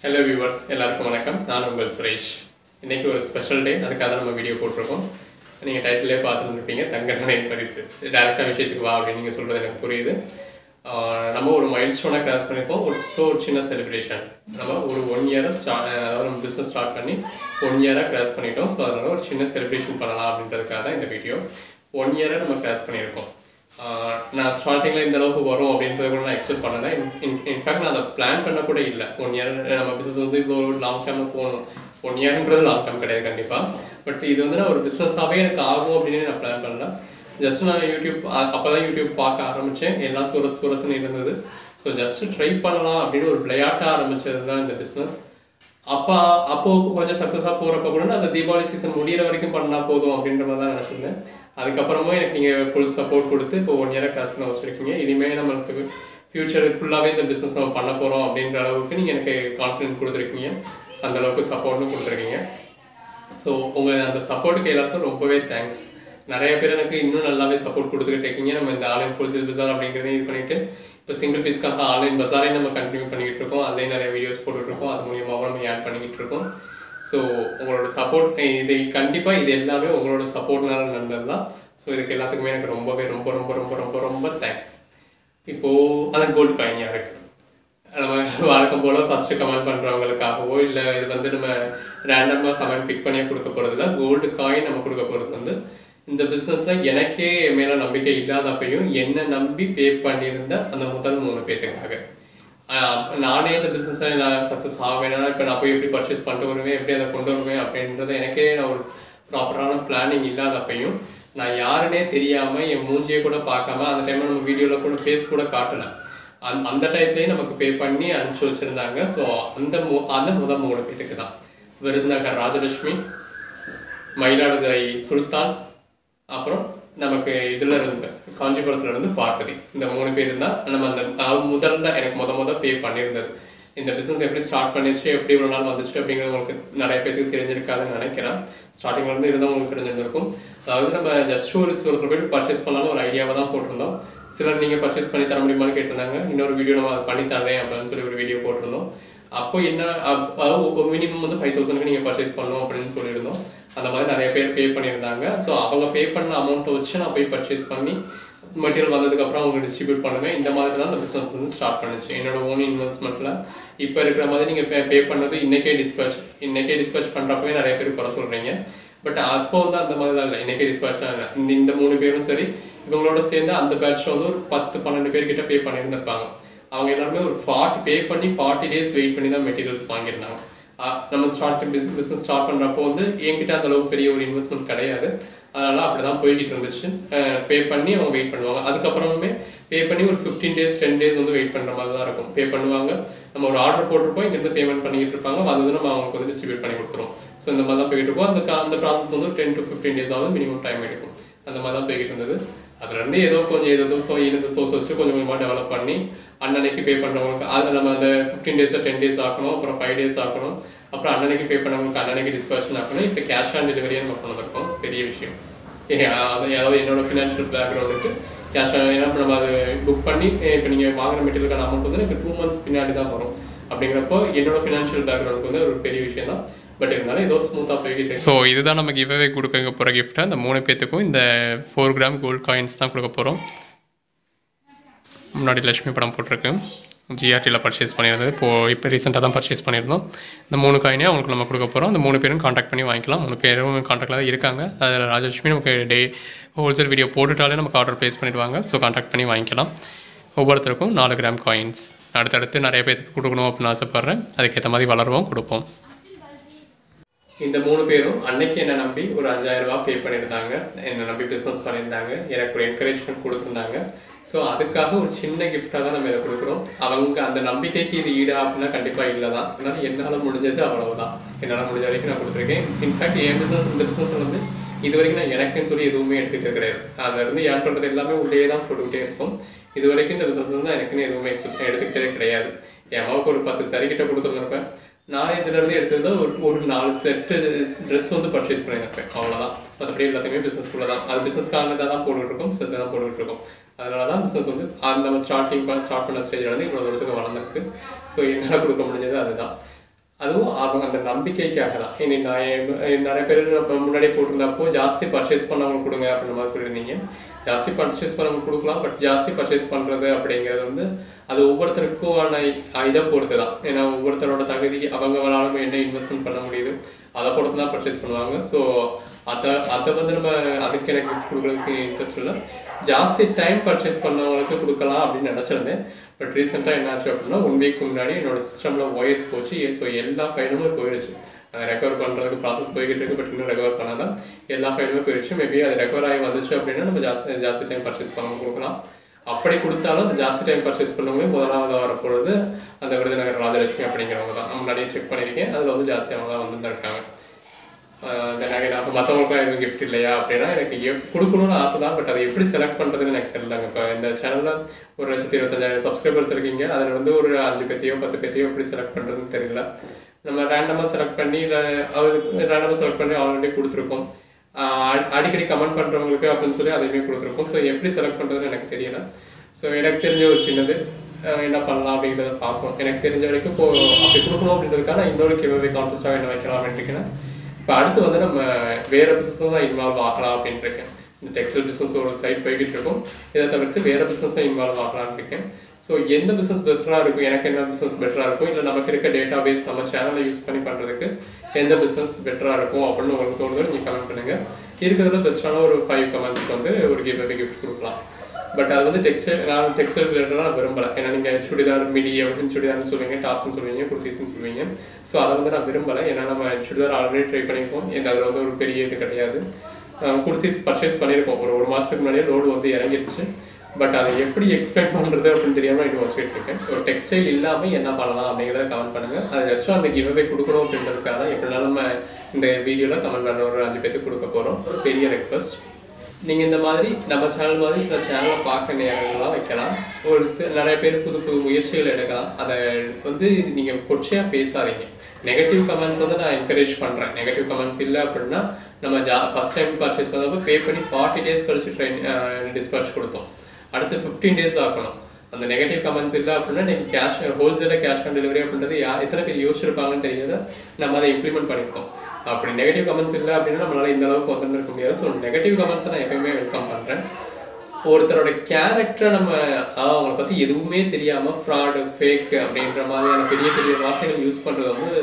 hello viewers எல்லாருக்கும் வணக்கம் நான் உங்கள் சுரேஷ் இன்னைக்கு ஒரு ஸ்பெஷல் டே அதுக்காக நம்ம வீடியோ போட்டிருக்கோம் நீங்கள் டைட்டிலே பார்த்துருந்துருப்பீங்க தங்க நினைவு பரிசு டேரெக்டாக விஷயத்துக்கு வா அப்படின்னு நீங்கள் சொல்கிறது எனக்கு புரியுது ஆஹ் நம்ம ஒரு மைல் ஸ்டோனாக கிராஸ் பண்ணியிருக்கோம் ஒரு ஸோ ஒரு சின்ன செலிப்ரேஷன் நம்ம ஒரு ஒன் இயரை ஸ்டார்ட் அதாவது நம்ம பிஸ்னஸ் ஸ்டார்ட் பண்ணி ஒன் இயராக கிராஸ் பண்ணிட்டோம் ஸோ அதனால ஒரு சின்ன செலிப்ரேஷன் பண்ணலாம் அப்படின்றதுக்காக தான் இந்த வீடியோ ஒன் இயரை நம்ம கிராஸ் பண்ணியிருக்கோம் ஆஹ் நான் ஸ்டார்டிங்கில் இந்த அளவுக்கு வரும் அப்படின்றத கூட நான் எக்ஸ்பெக்ட் பண்ணல இன்ஃபேக்ட் நான் அதை பிளான் பண்ண கூட இல்லை ஒன் இயர் நம்ம பிஸ்னஸ் வந்து இவ்வளோ லாங் டேர்மில் போகணும் ஒன் இயர்ன்றது லாங் டேர்ம் கிடையாது கண்டிப்பாக பட் இது வந்து நான் ஒரு பிஸ்னஸாகவே எனக்கு ஆகும் அப்படின்னு நான் பிளான் பண்ணல ஜஸ்ட் நான் யூடியூப் அப்போ தான் யூடியூப் பார்க்க ஆரம்பித்தேன் எல்லாம் சூரத் சூரத்துன்னு இருந்தது ஸோ ஜஸ்ட் ட்ரை பண்ணலாம் அப்படின்னு ஒரு விளையாட்ட ஆரம்பிச்சது தான் இந்த பிஸ்னஸ் அப்போ அப்போ கொஞ்சம் சக்ஸஸாக போகிறப்ப கூட நான் அந்த தீபாவளி சீசன் முடியிற வரைக்கும் பண்ணால் போதும் அப்படின்ற மாதிரி தான் நினச்சிருந்தேன் அதுக்கப்புறமும் எனக்கு நீங்கள் ஃபுல் சப்போர்ட் கொடுத்து இப்போ ஒன் இயராக கிளாஸ் பண்ண வச்சுருக்கீங்க இனிமேல் நம்மளுக்கு ஃப்யூச்சர் ஃபுல்லாகவே இந்த பிஸ்னஸ் நம்ம பண்ண போகிறோம் அப்படின்ற அளவுக்கு நீங்கள் எனக்கு கான்ஃபிடென்ட் கொடுத்துருக்கீங்க அந்த அளவுக்கு சப்போர்ட்டும் கொடுத்துருக்கீங்க ஸோ உங்கள் அந்த சப்போர்ட்டுக்கு எல்லாருக்கும் ரொம்பவே தேங்க்ஸ் நிறைய பேர் எனக்கு இன்னும் நல்லாவே சப்போர்ட் கொடுத்துக்கிட்டு இருக்கீங்க நம்ம இந்த ஆன்லைன் ஹோல்சேல் பஜார் அப்படிங்கிறதையும் இது பண்ணிட்டு இப்போ சிங்கிள் பீஸ்க்காக ஆன்லைன் பஜாரே நம்ம கண்டினியூ பண்ணிக்கிட்டு இருக்கோம் அதுலேயும் நிறைய வீடியோஸ் போட்டுட்டு இருக்கோம் அது மூலியமாகவும் நம்ம ஆட் பண்ணிக்கிட்டு இருக்கோம் ஸோ உங்களோட சப்போர்ட் இது கண்டிப்பாக இது எல்லாமே உங்களோட சப்போர்ட்னால நடந்தது தான் ஸோ இதுக்கு எல்லாத்துக்குமே எனக்கு ரொம்பவே ரொம்ப ரொம்ப ரொம்ப ரொம்ப ரொம்ப தேங்க்ஸ் இப்போது அந்த கோல்டு காயின் யாருக்கு நம்ம வழக்கம் போல் ஃபஸ்ட்டு கமெண்ட் பண்ணுறவங்களுக்காகவோ இல்லை இது வந்து நம்ம ரேண்டமாக கமெண்ட் பிக் பண்ணியே கொடுக்க போகிறதில்ல கோல்டு காயின் நம்ம கொடுக்க போகிறது வந்து இந்த பிஸ்னஸில் எனக்கே என் மேலே நம்பிக்கை இல்லாதப்பையும் என்னை நம்பி பே பண்ணியிருந்த அந்த முதல் மூணு பேத்துக்காக ஆஹ் நானே இந்த பிஸ்னஸில் நான் சக்ஸஸ் ஆவேனா இப்போ நான் போய் எப்படி பர்ச்சேஸ் பண்ணிட்டு வருவேன் எப்படி அதை கொண்டு வருவேன் அப்படின்றத எனக்கே நான் ஒரு ப்ராப்பரான பிளானிங் இல்லாதப்பையும் நான் யாருன்னே தெரியாமல் என் மூஞ்சியை கூட பார்க்காம அந்த டைமில் நம்ம வீடியோவில் கூட ஃபேஸ் கூட காட்டலை அந் அந்த டயத்துலேயே நமக்கு பே பண்ணி அனுப்பிச்சி வச்சுருந்தாங்க ஸோ அந்த மு அந்த முதல் மூணு பேத்துக்கு தான் விருதுநகர் ராஜலட்சுமி மயிலாடுதுறை சுல்தான் அப்புறம் நமக்கு இதில் இருந்து காஞ்சிபுரத்துல இருந்து பார்வதி இந்த மூணு பேர் தான் நம்ம அந்த அதாவது முதல்ல எனக்கு முத முத பே பண்ணியிருந்தது இந்த பிஸ்னஸ் எப்படி ஸ்டார்ட் பண்ணிச்சு எப்படி இவ்வளோ நாள் வந்துச்சு அப்படிங்கிறது உங்களுக்கு நிறைய பேருக்கு தெரிஞ்சிருக்காதுன்னு நினைக்கிறேன் ஸ்டார்டிங்ல இருந்து இருந்தவங்களுக்கு தெரிஞ்சிருந்திருக்கும் அதாவது நம்ம ஜஸ்ட் ஒரு ஒருத்தர் போய் பர்ச்சேஸ் பண்ணலாம்னு ஒரு ஐடியாவை தான் போட்டிருந்தோம் சிலர் நீங்கள் பர்ச்சேஸ் பண்ணி தர முடியுமான்னு கேட்டிருந்தாங்க இன்னொரு வீடியோ நம்ம அதை பண்ணி தரேன் அப்படின்னு சொல்லி ஒரு வீடியோ போட்டிருந்தோம் அப்போ என்ன அப்- அதாவது மினிமம் வந்து ஃபைவ் தௌசண்ட்க்கு நீங்கள் பர்ச்சேஸ் பண்ணணும் அப்படின்னு சொல்லியிருந்தோம் அந்த மாதிரி நிறைய பேர் பே பண்ணியிருந்தாங்க ஸோ அவங்க பே பண்ண அமௌண்ட்டை வச்சு நான் போய் பர்ச்சேஸ் பண்ணி மெட்டீரியல் வந்ததுக்கப்புறம் அவங்க டிஸ்ட்ரிபியூட் பண்ணுவேன் இந்த மாதிரி தான் அந்த பிஸ்னஸ் வந்து ஸ்டார்ட் பண்ணுச்சு என்னோட ஓன் இன்வெஸ்ட்மெண்ட்டில் இப்போ இருக்கிற மாதிரி நீங்கள் பே பே பண்ணது இன்றைக்கே டிஸ்பேச் இன்றைக்கே டிஸ்பேச் பண்ணுறப்பவே நிறைய பேர் குறை சொல்கிறீங்க பட் அப்போ வந்து அந்த மாதிரிலாம் இல்லை இன்றைக்கே டிஸ்பேச்லாம் இல்லை இந்த இந்த மூணு பேரும் சரி இவங்களோட சேர்ந்து அந்த பேட்ச் வந்து ஒரு பத்து பன்னெண்டு பேர்கிட்ட பே பண்ணியிருந்திருப்பாங்க அவங்க எல்லாருமே ஒரு ஃபார்ட்டி பே பண்ணி ஃபார்ட்டி டேஸ் வெயிட் பண்ணி தான் மெட்டீரியல்ஸ் வாங்கியிருந்தாங்க ஆஹ் நம்ம ஸ்டார்ட் பிஸ்னஸ் பிஸ்னஸ் ஸ்டார்ட் பண்ணுறப்போ வந்து என்கிட்ட அந்த அளவுக்கு பெரிய ஒரு இன்வெஸ்ட்மெண்ட் கிடையாது அதனால அப்படி தான் போய்கிட்டு இருந்துச்சு பே பண்ணி அவங்க வெயிட் பண்ணுவாங்க அதுக்கப்புறமே பே பண்ணி ஒரு ஃபிஃப்டீன் டேஸ் டென் டேஸ் வந்து வெயிட் பண்ணுற மாதிரி தான் இருக்கும் பே பண்ணுவாங்க நம்ம ஒரு ஆர்டர் போட்டிருப்போம் இங்கேருந்து பேமெண்ட் பண்ணிக்கிட்டு இருப்பாங்க வந்தது நம்ம அவங்களுக்கு வந்து டிஸ்ட்ரிபியூட் பண்ணி கொடுத்துருவோம் ஸோ இந்த மாதிரி தான் போய்கிட்டு இருக்கோம் அந்த கா- அந்த ப்ராசஸ் வந்து டென் டு ஃபிஃப்டீன் டேஸ் ஆகுது மினிமம் டைம் எடுக்கும் அந்த மாதிரி தான் போய்கிட்டு இருந்தது அதுலேருந்து ஏதோ கொஞ்சம் ஏதோ ஸோ இருந்த சோர்ஸ் வச்சு கொஞ்சம் கொஞ்சமாக டெவலப் பண்ணி அன்னன்னைக்கு பே பண்ணுறவங்களுக்கு அது நம்ம அந்த ஃபிஃப்டீன் டேஸை டென் டேஸ் ஆக்கணும் அப்புறம் ஃபைவ் டேஸ் ஆக்கணும் அப்புறம் அன்னன்னைக்கு பே பண்ணவங்களுக்கு அன்னன்னைக்கு டிஸ்பேஷன் ஆக்கணும் இப்போ கேஷ் ஆன் டெலிவரியே நம்ம கொண்டு வந்திருக்கோம் பெரிய விஷயம் ஏ, அது அதாவது என்னோட ஃபினான்ஷியல் பேக்ரவுண்டுக்கு கேஷ் ஏன்னா இப்போ நம்ம அது புக் பண்ணி இப்போ நீங்கள் வாங்குற மெட்டீரியலுக்கான அமௌண்ட் வந்து எனக்கு டூ மந்த்ஸ் பின்னாடி தான் வரும் அப்படிங்கிறப்போ என்னோட ஃபினான்ஷியல் பேக்ரவுண்டுக்கு வந்து ஒரு பெரிய விஷயம் தான் பட் இருந்தாலும் ஏதோ ஸ்மூத்தாக போய்கிட்டு ஸோ இதுதான் நம்ம கிவ்அவே கொடுக்க போகிற கிஃப்ட்டை அந்த மூணு பேத்துக்கும் இந்த ஃபோர் கிராம் கோல்ட் காயின்ஸ் தான் கொடுக்க போகிறோம் முன்னாடி லட்சுமி படம் போட்டிருக்கு ஜிஆர்டியில் பர்ச்சேஸ் பண்ணியிருந்தது இப்போது இப்போ ரீசெண்டாக தான் பர்ச்சேஸ் பண்ணியிருந்தோம் இந்த மூணு காயினே அவங்களுக்கு நம்ம கொடுக்க போகிறோம் அந்த மூணு பேரும் காண்டாக்ட் பண்ணி வாங்கிக்கலாம் மூணு பேரும் காண்டாக்டில் தான் இருக்காங்க அதில் ராஜலட்சுமி நமக்கு டே ஹோல்சேல் வீடியோ போட்டுட்டாலே நமக்கு ஆர்டர் ப்ளேஸ் பண்ணிடுவாங்க ஸோ காண்டாக்ட் பண்ணி வாங்கிக்கலாம் ஒவ்வொருத்தருக்கும் நாலு கிராம் காயின்ஸ் அடுத்தடுத்து நிறைய பேருக்கு கொடுக்கணும் அப்படின்னு ஆசைப்பட்றேன் அதுக்கேற்ற மாதிரி வளருவோம் கொடுப்போம் இந்த மூணு பேரும் அன்னைக்கு என்னை நம்பி ஒரு அஞ்சாயிரம் ரூபாய் பே பண்ணியிருந்தாங்க என்னை நம்பி பிஸ்னஸ் பண்ணியிருந்தாங்க எனக்கு ஒரு என்கரேஜ்மெண்ட் கொடுத்துருந்தாங்க ஸோ அதுக்காக ஒரு சின்ன கிஃப்டாக தான் நம்ம இதை கொடுக்குறோம் அவங்க அந்த நம்பிக்கைக்கு இது ஈடா அப்படின்னா கண்டிப்பாக இல்லை தான் அதனால என்னால் முடிஞ்சது அவ்வளவுதான் என்னால் முடிஞ்ச வரைக்கும் நான் கொடுத்துருக்கேன் இன்ஃபேக்ட் என் பிஸ்னஸ் இந்த பிஸ்னஸ் வந்து இது வரைக்கும் நான் எனக்குன்னு சொல்லி எதுவுமே எடுத்துக்கிட்டது கிடையாது அதுல இருந்து ஏன் பண்ணுறது எல்லாமே உள்ளே தான் போட்டுக்கிட்டே இருக்கும் இது வரைக்கும் இந்த பிஸ்னஸ் வந்து எனக்குன்னு எதுவுமே எக்ஸப்ட் எடுத்துக்கிட்டே கிடையாது என் அம்மாவுக்கு ஒரு பத்து சரி கிட்ட கொடுத்துருந்துருப்பேன் நான் இதுல இருந்து எடுத்தது ஒரு ஒரு நாலு செட்டு ட்ரெஸ் வந்து பர்ச்சேஸ் பண்ணியிருப்பேன் அவ்வளோதான் மற்றபடி எல்லாத்தையுமே பிஸ்னஸ்க்குள்ள தான் அது பிஸ்னஸ் காரணத்தை தான் போட்டுட்டு இருக்கோம் பிஸ்னஸ் தான் போட்டுட்டு இருக்கோம் அதனால தான் பிஸ்னஸ் வந்து அந்த நம்ம ஸ்டார்டிங் ஸ்டார்ட் பண்ண ஸ்டேஜில் வந்து இவ்வளோ தூரத்துக்கு வளர்ந்துருக்கு ஸோ என்னால் கொடுக்க முடிஞ்சது அதுதான் அதுவும் அவங்க அந்த நம்பிக்கைக்காக தான் இனி நான் என்- என் நிறைய பேர் நம்ம முன்னாடி போட்டிருந்தப்போ ஜாஸ்தி பர்ச்சேஸ் பண்ணவங்க கொடுங்க அப்படின்ற மாதிரி சொல்லியிருந்தீங்க ஜாஸ்தி பர்ச்சேஸ் பண்ணவங்க கொடுக்கலாம் பட் ஜாஸ்தி பர்ச்சேஸ் பண்ணுறது அப்படிங்கிறது வந்து அது ஒவ்வொருத்தருக்குமான இதை பொறுத்து தான் ஏன்னா ஒவ்வொருத்தரோட தகுதி அவங்களாலும் என்ன இன்வெஸ்ட்மெண்ட் பண்ண முடியுது அதை பொறுத்து தான் பர்ச்சேஸ் பண்ணுவாங்க ஸோ அதை அதை வந்து நம்ம அதுக்கு எனக்கு gift கொடுக்குறதுக்கு இன்ட்ரெஸ்ட் இல்லை ஜாஸ்தி டைம் பர்ச்சேஸ் பண்ணவங்களுக்கு கொடுக்கலாம் அப்படின்னு நினச்சிருந்தேன் பட் ரீசெண்டாக என்னாச்சு அப்படின்னா ஒன் வீக் முன்னாடி என்னோட சிஸ்டமில் OS போச்சு ஸோ எல்லா ஃபைலுமே போயிடுச்சு அதை ரெக்கவர் பண்ணுறதுக்கு ப்ராசஸ் போய்கிட்டு இருக்கு பட் இன்னும் ரெக்கவர் பண்ணாதான் எல்லா ஃபைலுமே போயிடுச்சு மேபி அது ரெக்கவர் ஆகி வந்துச்சு அப்படின்னா நம்ம ஜாஸ்தி ஜாஸ்தி டைம் பர்ச்சேஸ் பண்ண கொடுக்கலாம் அப்படி கொடுத்தாலும் அந்த ஜாஸ்தி டைம் பர்ச்சேஸ் பண்ணவங்களே முதலாவது வரப்பொழுது அந்த விருதுநகர் ராஜலட்சுமி அப்படிங்கிறவங்க தான் நான் முன்னாடியே செக் பண்ணியிருக்கேன் அதில் வந்து ஜாஸ்தி அவங்க தான் வந்துருக்காங்க தென் அகைன் அப்போ மற்றவங்களுக்குலாம் எதுவும் கிஃப்ட் இல்லையா அப்படின்னா எனக்கு எப் கொடுக்கணும்னு ஆசை தான் பட் அதை எப்படி செலக்ட் பண்ணுறதுன்னு எனக்கு தெரியலங்க இப்போ இந்த சேனலில் ஒரு லட்சத்தி இருபத்தஞ்சாயிரம் சப்ஸ்கிரைபர்ஸ் இருக்கீங்க அதில் வந்து ஒரு அஞ்சு பேத்தையோ பத்து பேத்தையோ எப்படி செலக்ட் பண்ணுறதுன்னு தெரியல நம்ம ரேண்டமாக செலக்ட் பண்ணி இல்லை அவருக்கு ரேண்டமாக செலக்ட் பண்ணி ஆல்ரெடி கொடுத்துருக்கோம் ஆஹ் அடி- அடிக்கடி கமெண்ட் பண்ணுறவங்களுக்கு அப்படின்னு சொல்லி அதையுமே கொடுத்துருக்கோம் ஸோ எப்படி செலக்ட் பண்ணுறதுன்னு எனக்கு தெரியல ஸோ எனக்கு தெரிஞ்ச ஒரு சின்னது ஆஹ் என்ன பண்ணலாம் அப்படிங்கிறத பார்ப்போம் எனக்கு தெரிஞ்ச வரைக்கும் இப்போ அப்படி கொடுக்கணும் அப்படின்றதுக்கான இன்னொரு கிவ்வே கான்டெஸ்ட்டாக என்ன வைக்கலாம் அப்படின்னு இருக்கேன் இப்போ அடுத்து வந்து நம்ம வேற பிசினஸ் தான் இன்வால்வ் ஆகலாம் அப்படின்னு இருக்கேன் இந்த டெக்ஸ்டைல் பிசினஸ் ஒரு சைட் போய்கிட்டு இருக்கும் இதை தவிர்த்து வேற பிசினஸும் இன்வால்வ் ஆகலாம்னு இருக்கேன் ஸோ எந்த பிசினஸ் பெட்டராக இருக்கும் எனக்கு என்ன பிசினஸ் பெட்டராக இருக்கும் இல்லை நமக்கு இருக்க டேட்டா பேஸ் நம்ம சேனலை யூஸ் பண்ணி பண்ணுறதுக்கு எந்த பிசினஸ் பெட்டராக இருக்கும் அப்படின்னு உங்களுக்கு தோணுதோ நீங்கள் கமெண்ட் பண்ணுங்க இருக்கிறதுல பெஸ்ட்டான ஒரு ஃபைவ் கமெண்ட்ஸ்க்கு வந்து ஒரு கிவ் கிஃப்ட் கொடுக்கலாம் பட் அது வந்து டெக்ஸ்டைல் நான் டெக்ஸ்டைல் ரிலேட்டடாக நான் விரும்பல ஏன்னா நீங்கள் சுடிதார் மிடி அப்படின்னு சுடிதார்னு சொல்லுவீங்க டாப்ஸ்னு சொல்லுவீங்க குர்த்திஸ்னு சொல்லுவீங்க ஸோ அதை வந்து நான் விரும்பலை ஏன்னா நம்ம சுடிதார் ஆல்ரெடி ட்ரை பண்ணியிருக்கோம் இது அதில் வந்து ஒரு பெரிய இது கிடையாது குர்த்திஸ் பர்ச்சேஸ் பண்ணியிருக்கோம் ஒரு ஒரு மாதத்துக்கு முன்னாடியே லோடு வந்து இறங்கிருச்சு பட் அதை எப்படி எக்ஸ்பெக்ட் பண்ணுறது அப்படின்னு தெரியாமல் இன்னும் வச்சுக்கிட்டு இருக்கேன் ஒரு டெக்ஸ்டைல் இல்லாமல் என்ன பண்ணலாம் அப்படிங்கிறத கமெண்ட் பண்ணுங்கள் அது ஜஸ்ட் அந்த கிவ்அவே கொடுக்கணும் அப்படின்றதுக்காக தான் எப்படினாலும் நம்ம இந்த வீடியோவில் கமெண்ட் பண்ண ஒரு அஞ்சு பேத்துக்கு கொடுக்க போகிறோம் ஒரு பெரிய ரெக்வஸ்ட் நீங்கள் இந்த மாதிரி நம்ம சேனல் மாதிரி சில சேனலை பார்க்க நேரங்கள்லாம் வைக்கலாம் ஒரு சில நிறைய பேர் புது புது முயற்சிகள் எடுக்கலாம் அதை வந்து நீங்கள் கொச்சையாக பேசாதீங்க நெகட்டிவ் கமெண்ட்ஸ் வந்து நான் என்கரேஜ் பண்ணுறேன் நெகட்டிவ் கமெண்ட்ஸ் இல்லை அப்படின்னா நம்ம ஜா ஃபஸ்ட் டைம் பர்ச்சேஸ் பண்ணப்போ பே பண்ணி ஃபார்ட்டி டேஸ் கழிச்சு ட்ரெயின் டிஸ்பேச் கொடுத்தோம் அடுத்து ஃபிஃப்டீன் டேஸ் ஆக்கணும் அந்த நெகட்டிவ் கமெண்ட்ஸ் இல்லை அப்படின்னா நீங்கள் கேஷ் ஹோல்சேலாக கேஷ் ஆன் டெலிவரி அப்படின்றது யா எத்தனை பேர் யோசிச்சிருப்பாங்கன்னு தெரியாது நம்ம அதை இம்ப்ளிமெண்ட் பண்ணியிருக்கோம் அப்படி நெகட்டிவ் கமெண்ட்ஸ் இல்லை அப்படின்னா நம்மளால இந்த அளவுக்கு வந்துருக்க முடியாது ஸோ நெகட்டிவ் கமெண்ட்ஸை நான் எப்பயுமே வெல்கம் பண்ணுறேன் ஒருத்தரோட கேரக்டரை நம்ம அதாவது அவங்கள பற்றி எதுவுமே தெரியாமல் ஃப்ராடு ஃபேக் அப்படின்ற மாதிரியான பெரிய பெரிய வார்த்தைகள் யூஸ் பண்ணுறது வந்து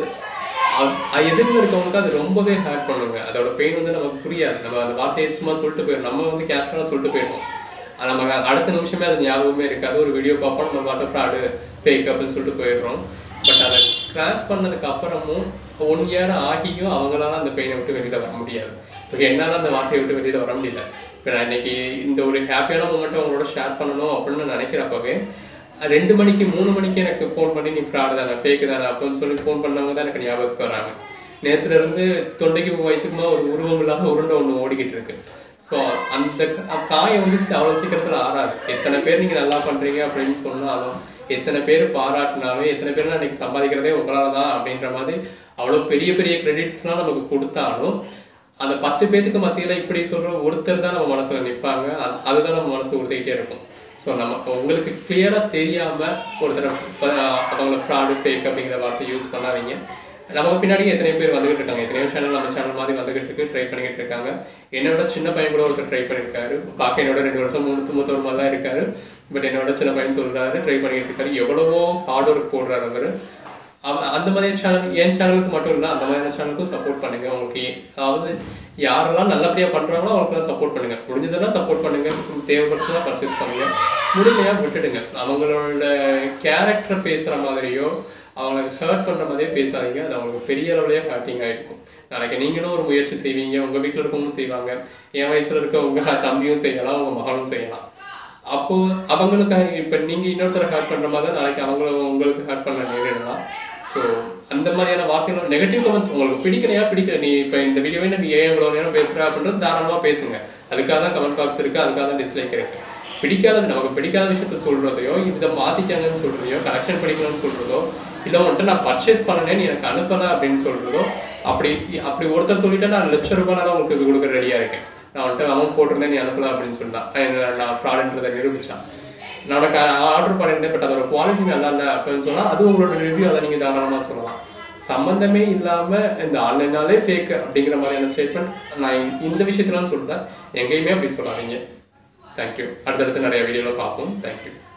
அவ- எதிரில் இருக்கவங்களுக்கு அது ரொம்பவே ஹேர்ட் பண்ணுங்க அதோட பெயின் வந்து நமக்கு புரியாது நம்ம அந்த வார்த்தையை சும்மா சொல்லிட்டு போயிடும் நம்ம வந்து கேஷுவலாக சொல்லிட்டு போயிடுவோம் அது நமக்கு அடுத்த நிமிஷமே அது ஞாபகமே இருக்காது ஒரு வீடியோ பார்ப்போம் நம்ம பாட்டு ஃப்ராடு ஃபேக் அப்படின்னு சொல்லிட்டு போயிடுறோம் பட் அதை கிராஸ் பண்ணதுக்கு அப்புறமும் ஒன் இயர் ஆகியும் அவங்களால அந்த பெயினை விட்டு வெளியில் வர முடியாது இப்போ என்னால் அந்த வார்த்தையை விட்டு வெளியில் வர முடியல இப்போ நான் இன்னைக்கு இந்த ஒரு ஹாப்பியான மூமெண்ட்டை உங்களோட ஷேர் பண்ணணும் அப்படின்னு நான் நினைக்கிறப்பவே ரெண்டு மணிக்கு மூணு மணிக்கு எனக்கு ஃபோன் பண்ணி நீ ஃப்ராடு தானே ஃபேக்கு தானே அப்படின்னு சொல்லி ஃபோன் பண்ணவங்க தான் எனக்கு ஞாபகத்துக்கு வராங்க நேத்துல இருந்து தொண்டைக்கு வயிற்றுக்குமா ஒரு உருவம் இல்லாம உருண்டை ஒன்று ஓடிக்கிட்டு இருக்கு ஸோ அந்த க- காயம் வந்து சி- அவ்வளோ சீக்கிரத்தில் ஆறாது எத்தனை பேர் நீங்கள் நல்லா பண்ணுறீங்க அப்படின்னு சொன்னாலும் எத்தனை பேர் பாராட்டினாலும் எத்தனை பேர் இன்னைக்கு சம்பாதிக்கிறதே உங்களால தான் அப்படின்ற மாதிரி அவ்வளோ பெரிய பெரிய கிரெடிட்ஸ்லாம் நமக்கு கொடுத்தாலும் அந்த பத்து பேத்துக்கு மத்தியில் இப்படி சொல்கிற ஒருத்தர் தான் நம்ம மனசில் நிற்பாங்க அது- அதுதான் நம்ம மனசு உறுத்திக்கிட்டே இருக்கும் ஸோ நம்ம உங்களுக்கு கிளியராக தெரியாமல் ஒருத்தர் ப- அவங்கள ஃப்ராடு ஃபேக் அப்படிங்கிற வார்த்தை யூஸ் பண்ணாதீங்க நமக்கு பின்னாடி எத்தனை பேர் வந்துகிட்டு இருக்காங்க எத்தனையோ சேனல் நம்ம சேனல் மாதிரி வந்துகிட்டு இருக்கு ட்ரை பண்ணிக்கிட்டு இருக்காங்க என்னோட சின்ன பையன் கூட ஒருத்தர் ட்ரை பண்ணியிருக்காரு பார்க்க என்னோட ரெண்டு வருஷம் மூணு மூத்தவர் மாதிரி தான் இருக்காரு பட் என்னோட சின்ன பையன் சொல்றாரு ட்ரை பண்ணிட்டு இருக்காரு எவ்வளவோ ஹார்ட் ஒர்க் போடுறாரு அவர் அவ- அந்த மாதிரி சேனல் என் சேனலுக்கு மட்டும் இல்லை அந்த மாதிரியான சேனலுக்கும் சப்போர்ட் பண்ணுங்க உங்களுக்கு ஏ- அதாவது யாரெல்லாம் நல்லபடியாக பண்றாங்களோ அவங்களுக்குலாம் சப்போர்ட் பண்ணுங்க முடிஞ்சதெல்லாம் சப்போர்ட் பண்ணுங்க தேவைப்பட்டுச்சுன்னா பர்ச்சேஸ் பண்ணுங்க முடியலையா விட்டுடுங்க அவங்களோட கேரக்டர் பேசுற மாதிரியோ அவங்களை ஹர்ட் பண்ற மாதிரியே பேசாதீங்க அது அவங்களுக்கு பெரிய அளவுலயே ஹர்ட்டிங் ஆயிருக்கும் நாளைக்கு நீங்களும் ஒரு முயற்சி செய்வீங்க உங்க வீட்டில் இருக்கவங்களும் செய்வாங்க என் வயசுல இருக்க உங்க தம்பியும் செய்யலாம் உங்க மகளும் செய்யலாம் அப்போ அவங்களுக்கு இப்போ நீங்க இன்னொருத்தரை ஹேர்ட் பண்ற மாதிரி தான் நாளைக்கு அவங்கள உங்களுக்கு ஹேர்ட் பண்ண நேரிடலாம் ஸோ அந்த மாதிரியான வார்த்தைகள் நெகட்டிவ் கமெண்ட்ஸ் உங்களுக்கு பிடிக்கலையா பிடிக்கல நீ இப்போ இந்த வீடியோவே நீ ஏன் இவ்வளோ நேரம் பேசுற அப்படின்றது தாராளமாக பேசுங்க அதுக்காக தான் கமெண்ட் பாக்ஸ் இருக்கு அதுக்காக தான் டிஸ்லைக் இருக்கு பிடிக்காத நமக்கு பிடிக்காத விஷயத்த சொல்றதையோ இதை மாத்திக்காங்கன்னு சொல்றதையோ கரெக்ஷன் படிக்கணும்னு சொல்றதோ இல்லை வந்துட்டு நான் பர்ச்சேஸ் பண்ணனேன் நீ எனக்கு அனுப்பல அப்படின்னு சொல்றதோ அப்படி அப்படி ஒருத்தர் சொல்லிட்டா நான் லட்சம் ரூபாய் நான் உங்களுக்கு கொடுக்க ரெடியா இருக்கேன் நான் வந்துட்டு அமௌண்ட் போட்டிருந்தேன் நீ அனுப்பல அப்படின்னு சொன்னான் அஹ் நான் ஃப்ராடுன்றதை நிரூபிச்சான் நான் உனக்கு ஆர்டர் பண்ணியிருந்தேன் பட் அதோட குவாலிட்டி நல்லா இல்லை அப்படின்னு சொன்னால் அது உங்களோட ரிவ்யூ அதை நீங்கள் தாராளமாக சொல்லலாம் சம்மந்தமே இல்லாமல் இந்த ஆன்லைனாலே ஃபேக் அப்படிங்கிற மாதிரியான ஸ்டேட்மெண்ட் நான் இந்த- இந்த விஷயத்துலாம் சொல்லிட்டேன் எங்கேயுமே அப்படி சொல்லாதீங்க தேங்க்யூ அடுத்தடுத்து நிறைய வீடியோவில் பார்ப்போம் தேங்க்யூ